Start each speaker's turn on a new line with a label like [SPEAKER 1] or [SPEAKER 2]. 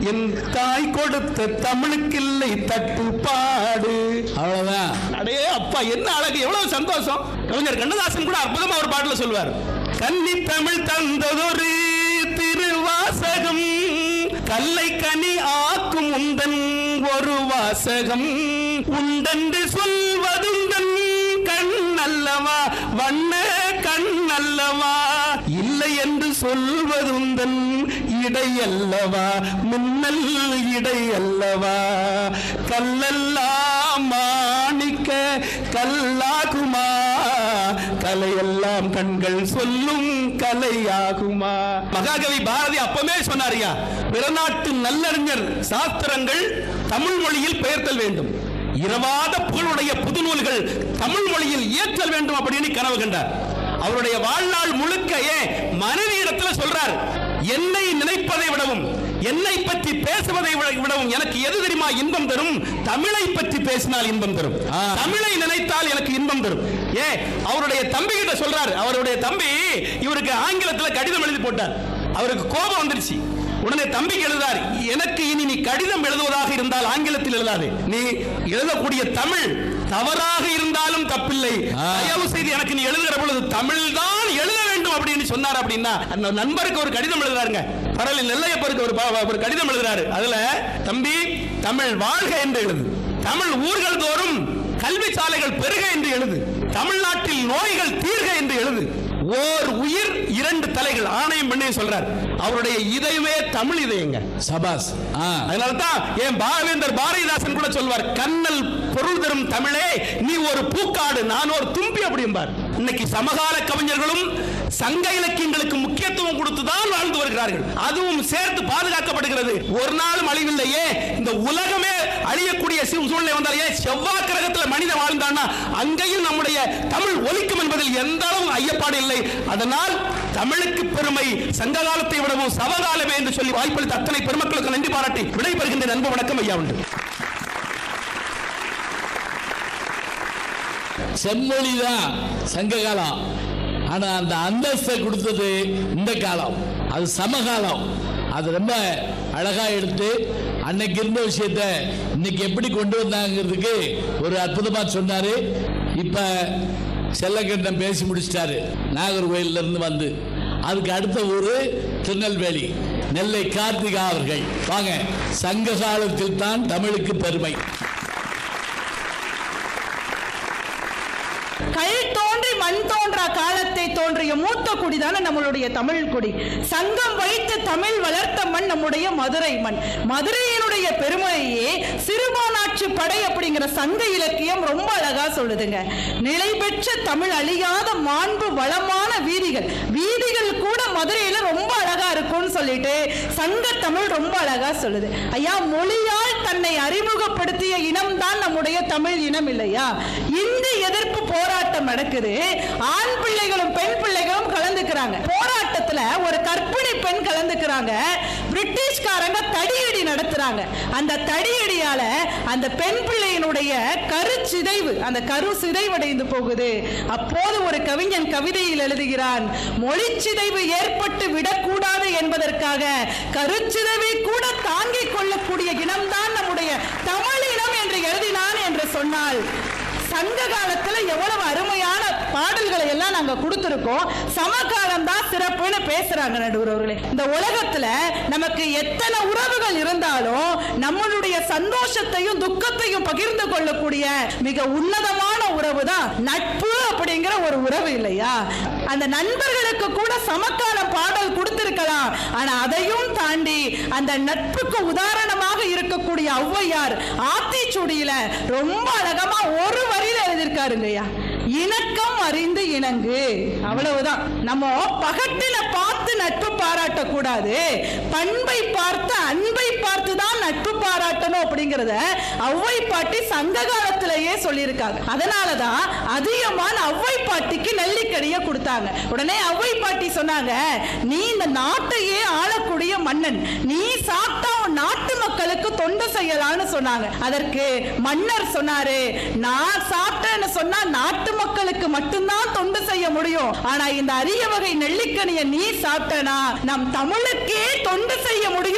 [SPEAKER 1] என் தாய் கொடுத்த தமிழுக்கில்லை தட்டுப்பாடு
[SPEAKER 2] அவ்வளவுதான்
[SPEAKER 1] அடே அப்பா என்ன அழகு எவ்வளவு சந்தோஷம் கவிஞர் கண்ணதாசன் கூட அற்புதமா ஒரு பாட்டுல சொல்வார் கன்னி தமிழ் தந்ததொரு திருவாசகம் கல்லை கனி ஆக்கும் உந்தன் ஒரு வாசகம் உண்டென்று சொல்வதுந்தன் கண் அல்லவா வண்ண கண் அல்லவா இல்லை என்று சொல்வதுந்தன் இடை அல்லவா மின்னல் இடை அல்லவா கல்லெல்லாம் மாணிக்க கல்லாகுமா கலையெல்லாம் கண்கள் சொல்லும் கலையாகுமா மகாகவி பாரதி அப்பமே சொன்னாரியா பிறநாட்டு நல்லறிஞர் சாஸ்திரங்கள் தமிழ் மொழியில் பெயர்த்தல் வேண்டும் இரவாத புகழுடைய புது நூல்கள் தமிழ் மொழியில் இயற்றல் வேண்டும் அப்படின்னு கனவு கண்டார் அவருடைய வாழ்நாள் முழுக்க ஏன் மனைவி இடத்துல சொல்றார் என்னை நினைப்பதை விடவும் என்னை பற்றி பேசுவதை விட- விடவும் எனக்கு எது தெரியுமா இன்பம் தரும் தமிழை பற்றி பேசினால் இன்பம் தரும்
[SPEAKER 2] ஆ.
[SPEAKER 1] தமிழை நினைத்தால் எனக்கு இன்பம் தரும் ஏ அவருடைய தம்பி கிட்ட சொல்றாரு அவருடைய தம்பி இவருக்கு ஆங்கிலத்துல கடிதம் எழுதி போட்டார் அவருக்கு கோபம் வந்துருச்சு உடனே தம்பிக்கு எழுதார் எனக்கு இனி நீ கடிதம் எழுதுவதாக இருந்தால் ஆங்கிலத்தில் எழுதாது நீ எழுதக்கூடிய தமிழ் தவறாக இருந்தாலும் தப்பில்லை
[SPEAKER 2] ஆ.
[SPEAKER 1] தயவு செய்து எனக்கு நீ எழுதுகிற பொழுது தமிழ் தான் எழுத வேண்டும் அப்படின்னு சொன்னார் அப்படின்னா அந்த நண்பருக்கு ஒரு கடிதம் எழுதுறாருங்க பரவாயில்ல நெல்லையப்பருக்கு ஒரு ப- ஒரு கடிதம் எழுதுறாரு அதுல தம்பி தமிழ் வாழ்க என்று எழுது தமிழ் ஊர்கள் தோறும் கல்வி சாலைகள் பெருக என்று எழுது தமிழ்நாட்டில் நோய்கள் தீர்க என்று எழுது ஓர் உயிர் இரண்டு தலைகள் ஆணையம் பண்ணி சொல்றார் அவருடைய இதயமே தமிழ் இதயங்க
[SPEAKER 2] சபாஸ் ஆ
[SPEAKER 1] அதனால தான் என் பாவேந்தர் பாரதிதாசன் கூட சொல்வார் கண்ணல் பொருள் தரும் தமிழே நீ ஒரு பூக்காடு நான் ஒரு தும்பி அப்படிம்பார் இன்னைக்கு சமகால கவிஞர்களும் சங்க இலக்கியங்களுக்கு முக்கியத்துவம் கொடுத்து தான் வாழ்ந்து வருகிறார்கள் அதுவும் சேர்த்து பாதுகாக்கப்படுகிறது ஒரு நாளும் அழிவில்லையே இந்த உலகமே அழியக்கூடிய சூ- சூழ்நிலை வந்தால் ஏன் செவ்வாய் கிரகத்தில் மனிதன் வாழ்ந்தான்னா அங்கேயும் நம்முடைய தமிழ் ஒலிக்கும் என்பதில் எந்த அளவும் ஐயப்பாடு இல்லை அதனால் தமிழுக்கு பெருமை சங்க காலத்தை விடவும் சவகாலமே என்று சொல்லி வாய்ப்பளித்த அத்தனை பெருமக்களுக்கு நன்றி பாராட்டி விடைபெறுகின்ற நண்பு வணக்கம் ஐயா உண்டு
[SPEAKER 2] செம்மொழி தான் சங்க காலம் ஆனா அந்த அந்தஸ்தை கொடுத்தது இந்த காலம் அது சமகாலம் அது ரொம்ப அழகா எடுத்து அன்னைக்கு இருந்த விஷயத்த இன்னைக்கு எப்படி கொண்டு வந்தாங்கிறதுக்கு ஒரு அற்புதமா சொன்னாரு இப்ப செல்லக்கண்டன் பேசி முடிச்சிட்டாரு நாகர்கோயில்ல இருந்து வந்து அதுக்கு அடுத்த ஊரு திருநெல்வேலி நெல்லை கார்த்திகா அவர்கள் வாங்க சங்க காலத்தில் தான் தமிழுக்கு பெருமை
[SPEAKER 3] கல் தோன்றி மண் தோன்றா காலத்தை தோன்றிய மூத்த குடி தானே நம்மளுடைய தமிழ் குடி சங்கம் வைத்து தமிழ் வளர்த்த மண் நம்முடைய மதுரை மண் மதுரையினுடைய பெருமையே சிறுபானாட்சி படை அப்படிங்கிற சங்க இலக்கியம் ரொம்ப அழகா சொல்லுதுங்க நிலை பெற்ற தமிழ் அழியாத மாண்பு வளமான வீதிகள் வீதிகள் கூட மதுரையில ரொம்ப அழகா இருக்கும்னு சொல்லிட்டு சங்க தமிழ் ரொம்ப அழகா சொல்லுது ஐயா மொழியால் தன்னை அறிமுகப்படுத்திய இனம் தான் நம்முடைய தமிழ் இனம் இல்லையா இந்தி எதிர்ப்பு போராட்டம் நடக்குது ஆண் பிள்ளைகளும் பெண் பிள்ளைகளும் கலந்துக்கிறாங்க போராட்டத்துல ஒரு கர்ப்பிணி பெண் கலந்துக்கிறாங்க பிரிட்டிஷ்காரங்க தடியடி நடத்துறாங்க அந்த தடியடியால அந்த பெண் பிள்ளையினுடைய கரு சிதைவு அந்த கரு சிதைவடைந்து போகுது அப்போது ஒரு கவிஞன் கவிதையில் எழுதுகிறான் மொழி சிதைவு ஏற்பட்டு விடக்கூடாது என்பதற்காக கருச்சிதைவை கூட தாங்கிக் கொள்ளக்கூடிய இனம்தான் நம்முடைய தமிழ் இனம் என்று எழுதினான் என்று சொன்னால் சங்க காலத்துல எவ்வளவு அருமையான பாடல்களை எல்லாம் நாங்க கொடுத்திருக்கோம் சமகாலம் தான் சிறப்புன்னு பேசுறாங்க நடுவர் அவர்களே இந்த உலகத்துல நமக்கு எத்தனை உறவுகள் இருந்தாலும் நம்மளுடைய சந்தோஷத்தையும் துக்கத்தையும் பகிர்ந்து கொள்ளக்கூடிய மிக உன்னதமான உறவு தான் நட்பு அப்படிங்கிற ஒரு உறவு இல்லையா அந்த நண்பர்களுக்கு கூட சமகால பாடல் கொடுத்திருக்கலாம் ஆனா அதையும் தாண்டி அந்த நட்புக்கு உதாரணமாக இருக்கக்கூடிய ஔவையார் ஆத்திச்சூடியில ரொம்ப அழகமா ஒரு வரியில எழுதியிருக்காருங்கய்யா இணக்கம் அறிந்து இணங்கு அவ்வளவுதான் நம்ம பகட்டில பார்த்து நட்பு பாராட்டக்கூடாது பண்பை பார்த்து அன்பை பார்த்து தான் நட்பு பாராட்டணும் அப்படிங்கறத ஔவை பாட்டி சங்க காலத்திலேயே சொல்லியிருக்காங்க அதனாலதான் அதிகமான ஔவை பாட்டிக்கு நெல்லிக்கடியை கொடுத்தாங்க உடனே ஔவை பாட்டி சொன்னாங்க நீ இந்த நாட்டையே ஆளக்கூடிய மன்னன் நீ சாப்பிட்டா உன் நாட்டு மக்களுக்கு தொண்டு செய்யலாம்னு சொன்னாங்க அதற்கு மன்னர் சொன்னாரு நான் சாப்பிட்டேன்னு சொன்னா நாட்டு மக்களுக்கு மட்டும்தான் தொண்டு செய்ய முடியும் ஆனா இந்த அரிய வகை நெல்லிக்கனியை நீ சாப்பிட்டனா நம் தமிழுக்கே தொண்டு செய்ய முடியும்